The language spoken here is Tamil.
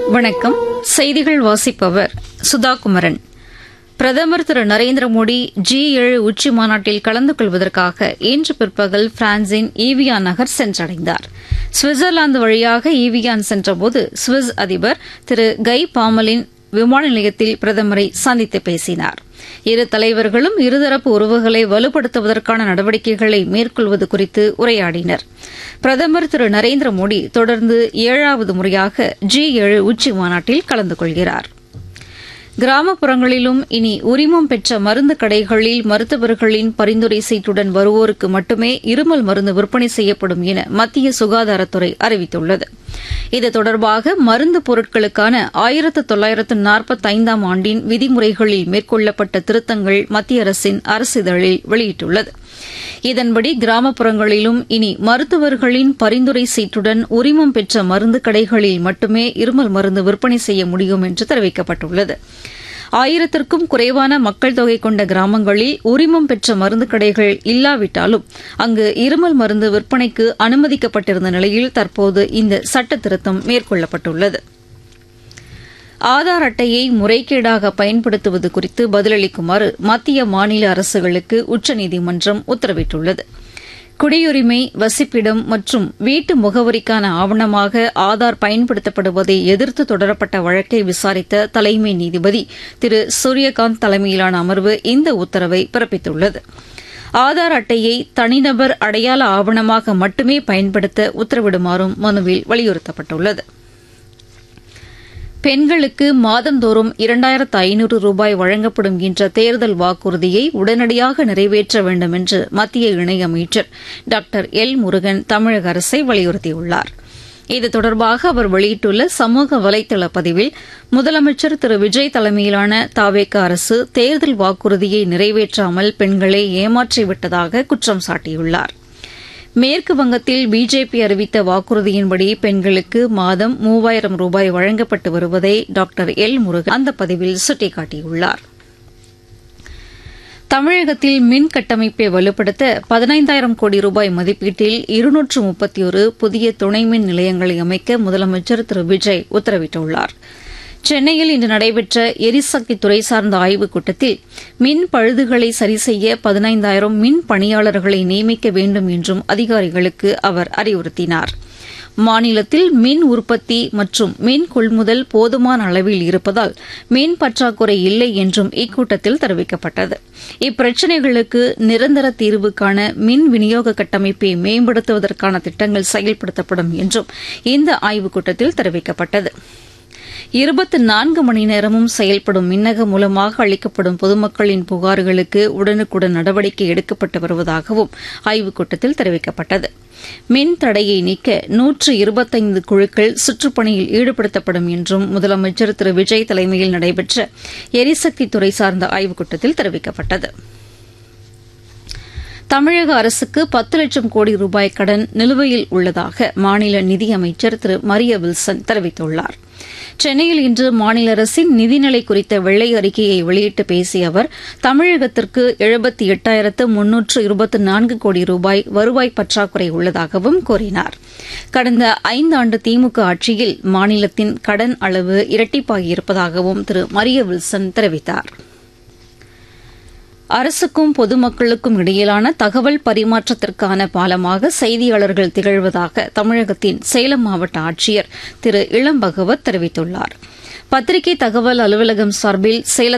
வணக்கம் செய்திகள் வாசிப்பவர் சுதா குமரன் பிரதமர் திரு நரேந்திர மோடி ஜி ஏழு உச்சி மாநாட்டில் கலந்து கொள்வதற்காக இன்று பிற்பகல் பிரான்சின் ஈவியான் நகர் சென்றடைந்தார் சுவிட்சர்லாந்து வழியாக ஈவியான் சென்றபோது சுவிஸ் அதிபர் திரு கை பாமலின் விமான நிலையத்தில் பிரதமரை சந்தித்து பேசினார் இரு தலைவர்களும் இருதரப்பு உறவுகளை வலுப்படுத்துவதற்கான நடவடிக்கைகளை மேற்கொள்வது குறித்து உரையாடினர் பிரதமர் திரு நரேந்திர மோடி தொடர்ந்து ஏழாவது முறையாக ஜி ஏழு உச்சி மாநாட்டில் கலந்து கொள்கிறார் கிராமப்புறங்களிலும் இனி உரிமம் பெற்ற மருந்து கடைகளில் மருத்துவர்களின் பரிந்துரை சீட்டுடன் வருவோருக்கு மட்டுமே இருமல் மருந்து விற்பனை செய்யப்படும் என மத்திய சுகாதாரத்துறை அறிவித்துள்ளது இது தொடர்பாக மருந்து பொருட்களுக்கான ஆயிரத்து தொள்ளாயிரத்து நாற்பத்தைந்தாம் ஆண்டின் விதிமுறைகளில் மேற்கொள்ளப்பட்ட திருத்தங்கள் மத்திய அரசின் அரசிதழில் வெளியிட்டுள்ளது இதன்படி கிராமப்புறங்களிலும் இனி மருத்துவர்களின் பரிந்துரை சீட்டுடன் உரிமம் பெற்ற மருந்து கடைகளில் மட்டுமே இருமல் மருந்து விற்பனை செய்ய முடியும் என்று தெரிவிக்கப்பட்டுள்ளது ஆயிரத்திற்கும் குறைவான மக்கள் தொகை கொண்ட கிராமங்களில் உரிமம் பெற்ற மருந்து கடைகள் இல்லாவிட்டாலும் அங்கு இருமல் மருந்து விற்பனைக்கு அனுமதிக்கப்பட்டிருந்த நிலையில் தற்போது இந்த சட்ட திருத்தம் மேற்கொள்ளப்பட்டுள்ளது ஆதார் அட்டையை முறைகேடாக பயன்படுத்துவது குறித்து பதிலளிக்குமாறு மத்திய மாநில அரசுகளுக்கு உச்சநீதிமன்றம் உத்தரவிட்டுள்ளது குடியுரிமை வசிப்பிடம் மற்றும் வீட்டு முகவரிக்கான ஆவணமாக ஆதார் பயன்படுத்தப்படுவதை எதிர்த்து தொடரப்பட்ட வழக்கை விசாரித்த தலைமை நீதிபதி திரு சூரியகாந்த் தலைமையிலான அமர்வு இந்த உத்தரவை பிறப்பித்துள்ளது ஆதார் அட்டையை தனிநபர் அடையாள ஆவணமாக மட்டுமே பயன்படுத்த உத்தரவிடுமாறும் மனுவில் வலியுறுத்தப்பட்டுள்ளது பெண்களுக்கு மாதந்தோறும் இரண்டாயிரத்து ஐநூறு ரூபாய் வழங்கப்படும் என்ற தேர்தல் வாக்குறுதியை உடனடியாக நிறைவேற்ற வேண்டும் என்று மத்திய இணையமைச்சர் டாக்டர் எல் முருகன் தமிழக அரசை வலியுறுத்தியுள்ளார் இது தொடர்பாக அவர் வெளியிட்டுள்ள சமூக வலைதள பதிவில் முதலமைச்சர் திரு விஜய் தலைமையிலான தாவேக அரசு தேர்தல் வாக்குறுதியை நிறைவேற்றாமல் பெண்களை ஏமாற்றிவிட்டதாக குற்றம் சாட்டியுள்ளாா் மேற்கு வங்கத்தில் பிஜேபி அறிவித்த வாக்குறுதியின்படி பெண்களுக்கு மாதம் மூவாயிரம் ரூபாய் வழங்கப்பட்டு வருவதை டாக்டர் எல் முருகன் அந்த பதிவில் சுட்டிக்காட்டியுள்ளார் தமிழகத்தில் மின் கட்டமைப்பை வலுப்படுத்த பதினைந்தாயிரம் கோடி ரூபாய் மதிப்பீட்டில் இருநூற்று முப்பத்தி ஒரு புதிய துணை மின் நிலையங்களை அமைக்க முதலமைச்சர் திரு விஜய் உத்தரவிட்டுள்ளாா் சென்னையில் இன்று நடைபெற்ற எரிசக்தி துறை சார்ந்த ஆய்வுக் கூட்டத்தில் மின் பழுதுகளை சரி செய்ய பதினைந்தாயிரம் மின் பணியாளர்களை நியமிக்க வேண்டும் என்றும் அதிகாரிகளுக்கு அவர் அறிவுறுத்தினார் மாநிலத்தில் மின் உற்பத்தி மற்றும் மின் கொள்முதல் போதுமான அளவில் இருப்பதால் மின் பற்றாக்குறை இல்லை என்றும் இக்கூட்டத்தில் தெரிவிக்கப்பட்டது இப்பிரச்சினைகளுக்கு நிரந்தர தீர்வு காண மின் விநியோக கட்டமைப்பை மேம்படுத்துவதற்கான திட்டங்கள் செயல்படுத்தப்படும் என்றும் இந்த ஆய்வுக் கூட்டத்தில் தெரிவிக்கப்பட்டது இருபத்தி நான்கு மணி நேரமும் செயல்படும் மின்னக மூலமாக அளிக்கப்படும் பொதுமக்களின் புகார்களுக்கு உடனுக்குடன் நடவடிக்கை எடுக்கப்பட்டு வருவதாகவும் ஆய்வுக் கூட்டத்தில் தெரிவிக்கப்பட்டது மின் தடையை நீக்க நூற்று இருபத்தைந்து குழுக்கள் சுற்றுப்பணியில் ஈடுபடுத்தப்படும் என்றும் முதலமைச்சர் திரு விஜய் தலைமையில் நடைபெற்ற எரிசக்தி துறை சார்ந்த ஆய்வுக் கூட்டத்தில் தெரிவிக்கப்பட்டது தமிழக அரசுக்கு பத்து லட்சம் கோடி ரூபாய் கடன் நிலுவையில் உள்ளதாக மாநில நிதியமைச்சர் திரு மரிய வில்சன் தெரிவித்துள்ளார் சென்னையில் இன்று மாநில அரசின் நிதிநிலை குறித்த வெள்ளை அறிக்கையை வெளியிட்டு பேசிய அவர் தமிழகத்திற்கு எழுபத்தி எட்டாயிரத்து முன்னூற்று இருபத்தி நான்கு கோடி ரூபாய் வருவாய் பற்றாக்குறை உள்ளதாகவும் கூறினார் கடந்த ஐந்தாண்டு திமுக ஆட்சியில் மாநிலத்தின் கடன் அளவு இரட்டிப்பாகியிருப்பதாகவும் திரு மரிய வில்சன் தெரிவித்தாா் அரசுக்கும் பொதுமக்களுக்கும் இடையிலான தகவல் பரிமாற்றத்திற்கான பாலமாக செய்தியாளர்கள் திகழ்வதாக தமிழகத்தின் சேலம் மாவட்ட ஆட்சியர் திரு இளம் பகவத் தெரிவித்துள்ளார் பத்திரிகை தகவல் அலுவலகம் சார்பில் சேலம்